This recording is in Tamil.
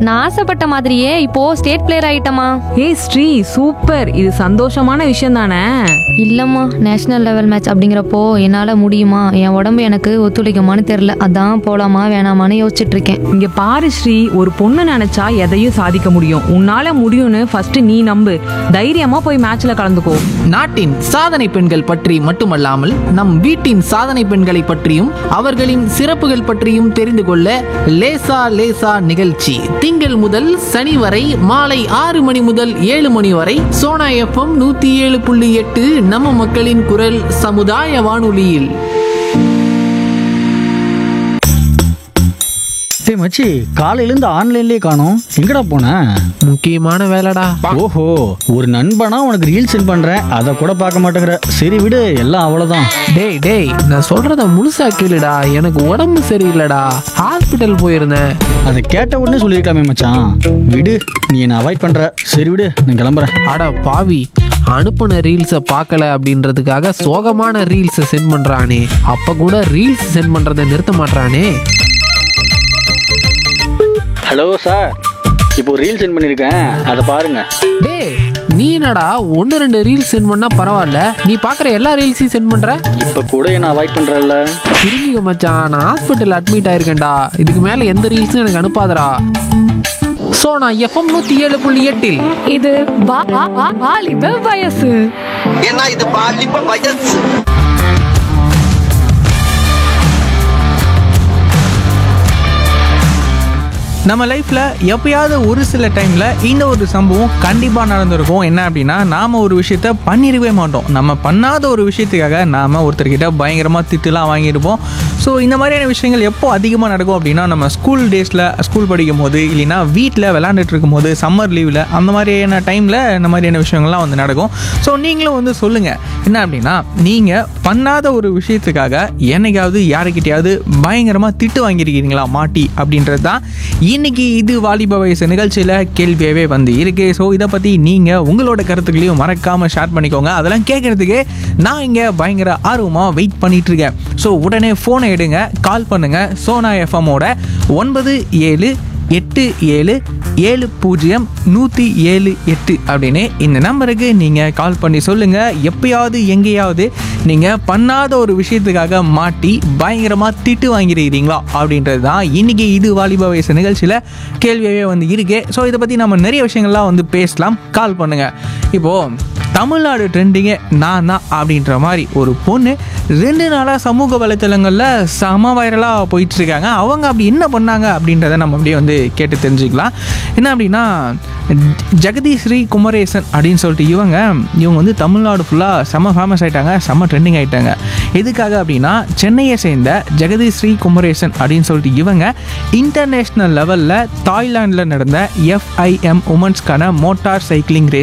நான் ஆசைப்பட்ட மாதிரியே இப்போ ஸ்டேட் பிளேயர் ஆயிட்டமா ஏய் ஸ்ரீ சூப்பர் இது சந்தோஷமான விஷயம் தானே இல்லம்மா நேஷனல் லெவல் மேட்ச் அப்படிங்கிறப்போ என்னால முடியுமா என் உடம்பு எனக்கு ஒத்துழைக்குமான்னு தெரியல அதான் போலாமா வேணாமான்னு யோசிச்சுட்டு இருக்கேன் இங்க பாரு ஸ்ரீ ஒரு பொண்ணு நினைச்சா எதையும் சாதிக்க முடியும் உன்னால முடியும்னு ஃபர்ஸ்ட் நீ நம்பு தைரியமா போய் மேட்ச்ல கலந்துக்கோ நாட்டின் சாதனை பெண்கள் பற்றி மட்டுமல்லாமல் நம் வீட்டின் சாதனை பெண்களை பற்றியும் அவர்களின் சிறப்புகள் பற்றியும் தெரிந்து கொள்ள லேசா லேசா நிகழ்ச்சி திங்கள் முதல் சனி வரை மாலை ஆறு மணி முதல் ஏழு மணி வரை சோனா எஃப்எம் நூத்தி ஏழு புள்ளி எட்டு நம்ம மக்களின் குரல் சமுதாய வானொலியில் டேய் மச்சி காலையிலேருந்து ஆன்லைன்லேயே காணோம் எங்கடா போன முக்கியமான வேலைடா ஓஹோ ஒரு நண்பனா உனக்கு ரீல் சென்ட் பண்றேன் அதை கூட பார்க்க மாட்டேங்கிற சரி விடு எல்லாம் அவ்வளோதான் டேய் டேய் நான் சொல்றத முழுசா கேளுடா எனக்கு உடம்பு சரியில்லைடா ஹாஸ்பிட்டல் போயிருந்தேன் அதை கேட்ட உடனே சொல்லியிருக்கலாமே மச்சான் விடு நீ என்னை அவாய்ட் பண்ற சரி விடு நான் கிளம்புறேன் அட பாவி அனுப்புன ரீல்ஸை பார்க்கல அப்படின்றதுக்காக சோகமான ரீல்ஸை சென்ட் பண்றானே அப்ப கூட ரீல்ஸ் சென்ட் பண்றதை நிறுத்த மாட்றானே ஹலோ சார் இப்போ ரீல் சென்ட் பண்ணியிருக்கேன் அதை பாருங்க டேய் நீ என்னடா ஒன்று ரெண்டு ரீல்ஸ் சென்ட் பண்ணா பரவாயில்ல நீ பார்க்குற எல்லா ரீல்ஸையும் சென்ட் பண்ற இப்போ கூட என்ன அவாய்ட் பண்றல்ல திரும்பிங்க மச்சான் நான் ஹாஸ்பிட்டல் அட்மிட் ஆயிருக்கேன்டா இதுக்கு மேல எந்த ரீல்ஸும் எனக்கு அனுப்பாதடா ஸோ நான் எஃப்எம் நூற்றி ஏழு புள்ளி எட்டில் இது வா- வா- வா- வாலிப வயசு ஏன்னா இது பாலிப்ப வயசு நம்ம லைஃப்ல எப்பயாவது ஒரு சில டைம்ல இந்த ஒரு சம்பவம் கண்டிப்பா நடந்திருக்கும் என்ன அப்படின்னா நாம ஒரு விஷயத்த பண்ணிருக்கவே மாட்டோம் நம்ம பண்ணாத ஒரு விஷயத்துக்காக நாம ஒருத்தர்கிட்ட பயங்கரமா திட்டுலாம் வாங்கியிருப்போம் ஸோ இந்த மாதிரியான விஷயங்கள் எப்போ அதிகமாக நடக்கும் அப்படின்னா நம்ம ஸ்கூல் டேஸில் ஸ்கூல் படிக்கும் போது இல்லைன்னா வீட்டில் விளாண்டுட்டு இருக்கும்போது சம்மர் லீவில் அந்த மாதிரியான டைமில் இந்த மாதிரியான விஷயங்கள்லாம் வந்து நடக்கும் ஸோ நீங்களும் வந்து சொல்லுங்கள் என்ன அப்படின்னா நீங்கள் பண்ணாத ஒரு விஷயத்துக்காக என்னைக்காவது யாருக்கிட்டையாவது பயங்கரமாக திட்டு வாங்கியிருக்கீங்களா மாட்டி அப்படின்றது தான் இன்னைக்கு இது வாலிப வயசு நிகழ்ச்சியில் கேள்வியாகவே வந்து இருக்கு ஸோ இதை பற்றி நீங்கள் உங்களோட கருத்துக்களையும் மறக்காமல் ஷேர் பண்ணிக்கோங்க அதெல்லாம் கேட்குறதுக்கு நான் இங்கே பயங்கர ஆர்வமாக வெயிட் பண்ணிட்டு இருக்கேன் ஸோ உடனே ஃபோனை எடுங்க கால் பண்ணுங்க சோனா எஃப்எம்மோட ஒன்பது ஏழு எட்டு ஏழு ஏழு பூஜ்ஜியம் நூற்றி ஏழு எட்டு அப்படின்னு இந்த நம்பருக்கு நீங்கள் கால் பண்ணி சொல்லுங்கள் எப்பயாவது எங்கேயாவது நீங்கள் பண்ணாத ஒரு விஷயத்துக்காக மாட்டி பயங்கரமாக திட்டு வாங்கியிருக்கிறீங்களா அப்படின்றது தான் இன்றைக்கி இது வாலிப வயசு நிகழ்ச்சியில் கேள்வியாகவே வந்து இருக்கு ஸோ இதை பற்றி நம்ம நிறைய விஷயங்கள்லாம் வந்து பேசலாம் கால் பண்ணுங்கள் இப்போது தமிழ்நாடு ட்ரெண்டிங்கே நான் தான் அப்படின்ற மாதிரி ஒரு பொண்ணு ரெண்டு நாளாக சமூக வலைத்தளங்களில் செம வைரலாக போயிட்டு இருக்காங்க அவங்க அப்படி என்ன பண்ணாங்க அப்படின்றத நம்ம அப்படியே வந்து கேட்டு தெரிஞ்சுக்கலாம் என்ன அப்படின்னா ஜெகதீஸ்ரீ குமரேசன் அப்படின்னு சொல்லிட்டு இவங்க இவங்க வந்து தமிழ்நாடு ஃபுல்லாக செம ஃபேமஸ் ஆயிட்டாங்க செம ட்ரெண்டிங் ஆயிட்டாங்க எதுக்காக அப்படின்னா சென்னையை சேர்ந்த ஜெகதீஸ்ரீ குமரேசன் அப்படின்னு சொல்லிட்டு இவங்க இன்டர்நேஷ்னல் லெவலில் தாய்லாண்டில் நடந்த எஃப்ஐஎம் உமன்ஸ்க்கான மோட்டார் சைக்கிளிங் ரேஸ்